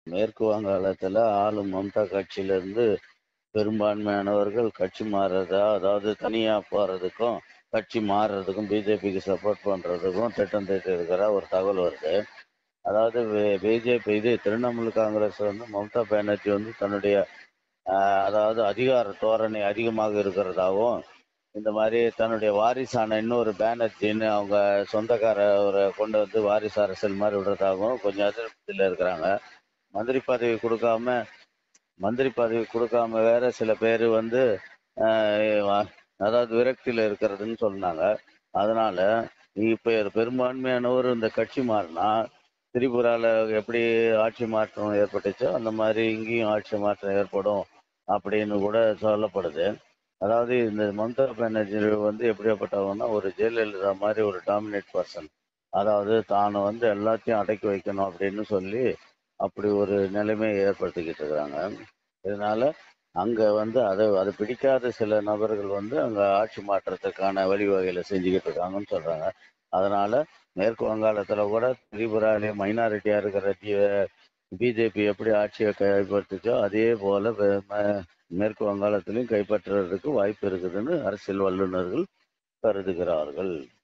மேற்கு வங்காளத்துல ஆளும் மம்தா கட்சியில இருந்து பெரும்பான்மையானவர்கள் கட்சி மாறுறதா அதாவது தனியா போறதுக்கும் கட்சி மாறுறதுக்கும் பிஜேபிக்கு சப்போர்ட் பண்றதுக்கும் திட்டம் தீட்டி இருக்கிற ஒரு தகவல் வருது அதாவது பிஜேபி இது திரிணாமுல் காங்கிரஸ் வந்து மம்தா பானர்ஜி வந்து தன்னுடைய ஆஹ், அதாவது அதிகார தோரணை அதிகமாக இருக்கிறதாகவும் இந்த மாதிரி தன்னுடைய வாரிசான இன்னொரு பானர்ஜின்னு அவங்க சொந்தக்காரரை கொண்டு வந்து வாரிசு அரசியல் மாதிரி விடுறதாகவும் கொஞ்சம் அதிருப்தியில் இருக்கிறாங்க மந்திரி பதவி கொடுக்காம மந்திரி பதவி கொடுக்காம வேற சில பேர் வந்து ஆஹ், வ- அதாவது விரக்தியில் இருக்கிறதுன்னு சொன்னாங்க அதனால இப்போ பெரும்பான்மையானவர் இந்த கட்சி மாறினா திரிபுரால எப்படி ஆட்சி மாற்றம் ஏற்பட்டுச்சோ அந்த மாதிரி இங்கேயும் ஆட்சி மாற்றம் ஏற்படும் அப்படின்னு கூட சொல்லப்படுது அதாவது இந்த மம்தா பானர்ஜி வந்து எப்படியாப்பட்டவங்கன்னா ஒரு ஜெயலலிதா மாதிரி ஒரு டாமினேட் பர்சன் அதாவது தான் வந்து எல்லாத்தையும் அடக்கி வைக்கணும் அப்படின்னு சொல்லி அப்படி ஒரு நிலைமையை ஏற்படுத்திக்கிட்டு இருக்கிறாங்க இதனால அங்க வந்து அதை அது பிடிக்காத சில நபர்கள் வந்து அங்க ஆட்சி மாற்றத்துக்கான வழிவகைகளை செஞ்சுக்கிட்டு இருக்காங்கன்னு சொல்றாங்க அதனால மேற்கு வங்காளத்துல கூட திரிபுராலே மைனாரிட்டியா இருக்கிற பிஜேபி எப்படி ஆட்சியை கைப்பற்றுச்சோ அதே போல வே- ம- மேற்கு வங்காளத்திலையும் கைப்பற்றுறதுக்கு வாய்ப்பு இருக்குதுன்னு அரசியல் வல்லுநர்கள் கருதுகிறார்கள்